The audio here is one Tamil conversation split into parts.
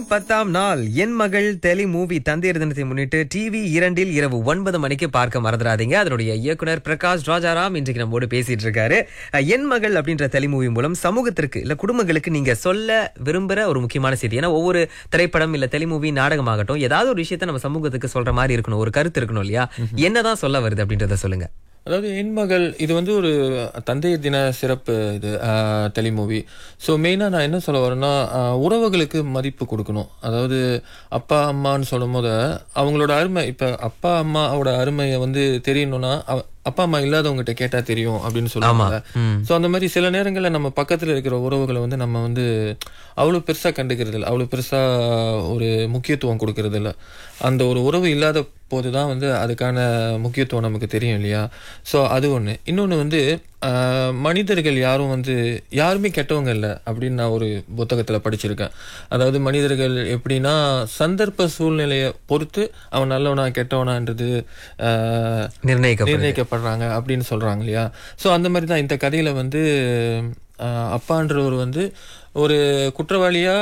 பத்தாம் நாள் என் மகள் தெலி மூவி தந்தையர் தினத்தை முன்னிட்டு டிவி இரண்டில் இரவு ஒன்பது மணிக்கு பார்க்க மறந்துடாதீங்க அதனுடைய இயக்குனர் பிரகாஷ் ராஜாராம் இன்றைக்கு நம்மோடு பேசிட்டு இருக்காரு அஹ், என் மகள் அப்படின்ற தெலி மூவி மூலம் சமூகத்திற்கு இல்ல குடும்பங்களுக்கு நீங்க சொல்ல விரும்புற ஒரு முக்கியமான செய்தி ஏன்னா ஒவ்வொரு திரைப்படம் இல்ல தெலி மூவி நாடகமாகட்டும் ஏதாவது ஒரு விஷயத்த நம்ம சமூகத்துக்கு சொல்ற மாதிரி இருக்கணும் ஒரு கருத்து இருக்கணும் இல்லையா என்னதான் சொல்ல வருது அப்படின்றத சொல்லுங்க அதாவது என் மகள் இது வந்து ஒரு தந்தையர் தின சிறப்பு இது டெலி மூவி ஸோ மெயினாக நான் என்ன சொல்ல வரேன்னா ஆஹ், உறவுகளுக்கு மதிப்பு கொடுக்கணும் அதாவது அப்பா அம்மான்னு சொல்லும் போது அவங்களோட அருமை இப்போ அப்பா அம்மாவோட அருமையை வந்து தெரியணும்னா அவ- அப்பா அம்மா இல்லாதவங்ககிட்ட கேட்டா தெரியும் அப்படின்னு சொல்லுவாங்க ம். ஸோ அந்த மாதிரி சில நேரங்களில் நம்ம பக்கத்தில் இருக்கிற உறவுகளை வந்து நம்ம வந்து அவ்வளோ பெருசாக கண்டுக்கிறது இல்லை அவ்வளோ பெருசாக ஒரு முக்கியத்துவம் கொடுக்கறது இல்லை அந்த ஒரு உறவு இல்லாத போது தான் வந்து அதுக்கான முக்கியத்துவம் நமக்கு தெரியும் இல்லையா ஸோ அது ஒன்று இன்னொன்று வந்து ஆஹ், மனிதர்கள் யாரும் வந்து யாருமே கெட்டவங்க இல்லை அப்படின்னு நான் ஒரு புத்தகத்தில் படிச்சிருக்கேன் அதாவது மனிதர்கள் எப்படின்னா சந்தர்ப்ப சூழ்நிலையை பொறுத்து அவன் நல்லவனா கெட்டவனான்றது ஆஹ், நிர்ணயிக்க நிர்ணயிக்கப்படுறாங்க அப்படின்னு சொல்றாங்க இல்லையா ஸோ அந்த மாதிரி தான் இந்த கதையில வந்து ஆஹ், அப்பான்றவர் வந்து ஒரு குற்றவாளியா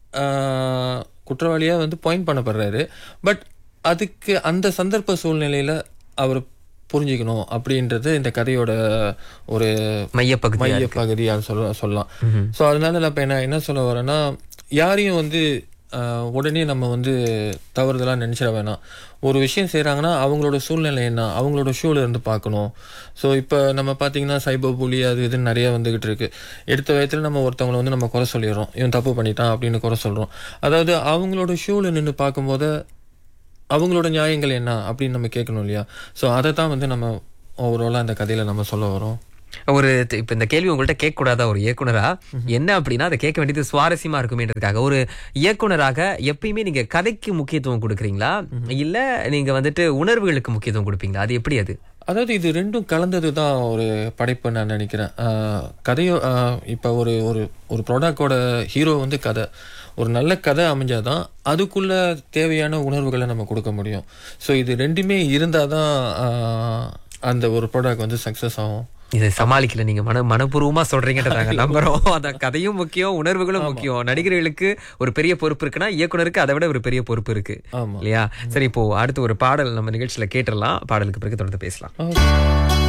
ஆஹ், குற்றவாளியா வந்து பாயிண்ட் பண்ணப்படுறாரு பட் அதுக்கு அந்த சந்தர்ப்ப சூழ்நிலையில அவர் புரிஞ்சுக்கணும் அப்படின்றது இந்த கதையோட ஒரு மையப்பகுதி மைய பகுதி அது சொல்ல சொல்லலாம் ஸோ அதனால நான் இப்போ என்ன என்ன சொல்ல வரேன்னா யாரையும் வந்து ஆஹ், உடனே நம்ம வந்து தவறுதலாக நினச்சிட வேணாம் ஒரு விஷயம் செய்கிறாங்கன்னா அவங்களோட சூழ்நிலை என்ன அவங்களோட ஷூல இருந்து பார்க்கணும் ஸோ இப்போ நம்ம பார்த்தீங்கன்னா சைபர் புலி அது இதுன்னு நிறைய வந்துகிட்டு இருக்கு எடுத்த வயத்தில் நம்ம ஒருத்தவங்களை வந்து நம்ம குறை சொல்லிடுறோம் இவன் தப்பு பண்ணிட்டான் அப்படின்னு குறை சொல்கிறோம் அதாவது அவங்களோட ஷூல நின்று பார்க்கும்போது அவங்களோட நியாயங்கள் என்ன அப்படின்னு நம்ம கேட்கணும் இல்லையா ஸோ அதை தான் வந்து நம்ம ஓவராலாக அந்த கதையில் நம்ம சொல்ல வரோம் ஒரு த- இப்ப இந்த கேள்வி உங்கள்ட்ட கேட்க கூடாதா ஒரு இயக்குனரா என்ன அப்படின்னா அதை கேட்க வேண்டியது சுவாரஸ்யமா இருக்குமேன்றதுக்காக ஒரு இயக்குனராக எப்பயுமே நீங்க கதைக்கு முக்கியத்துவம் கொடுக்குறீங்களா இல்ல நீங்க வந்துட்டு உணர்வுகளுக்கு முக்கியத்துவம் கொடுப்பீங்களா அது எப்படி அது அதாவது இது ரெண்டும் கலந்தது தான் ஒரு படைப்பு நான் நினைக்கிறேன் ஆஹ் கதையோ ஆஹ் இப்போ ஒரு ஒரு ஒரு ப்ராடக்டோட ஹீரோ வந்து கதை ஒரு நல்ல கதை அமைஞ்சாதான் அதுக்குள்ள தேவையான உணர்வுகளை நம்ம கொடுக்க முடியும் ஸோ இது ரெண்டுமே இருந்தால் தான் ஆஹ் அந்த ஒரு ப்ராடக்ட் வந்து சக்ஸஸ் ஆகும் இதை சமாளிக்கல நீங்க மன மனப்பூர்வமா சொல்றீங்கன்றத நாங்க நம்புறோம் அந்த கதையும் முக்கியம் உணர்வுகளும் முக்கியம் நடிகர்களுக்கு ஒரு பெரிய பொறுப்பு இருக்குன்னா இயக்குனருக்கு அதை விட ஒரு பெரிய பொறுப்பு இருக்கு ஆமா. இல்லையா சரி இப்போ அடுத்து ஒரு பாடல் நம்ம நிகழ்ச்சியில கேட்டுடலாம் பாடலுக்கு பிறகு தொடர்ந்து பேசலாம் ஆஹ்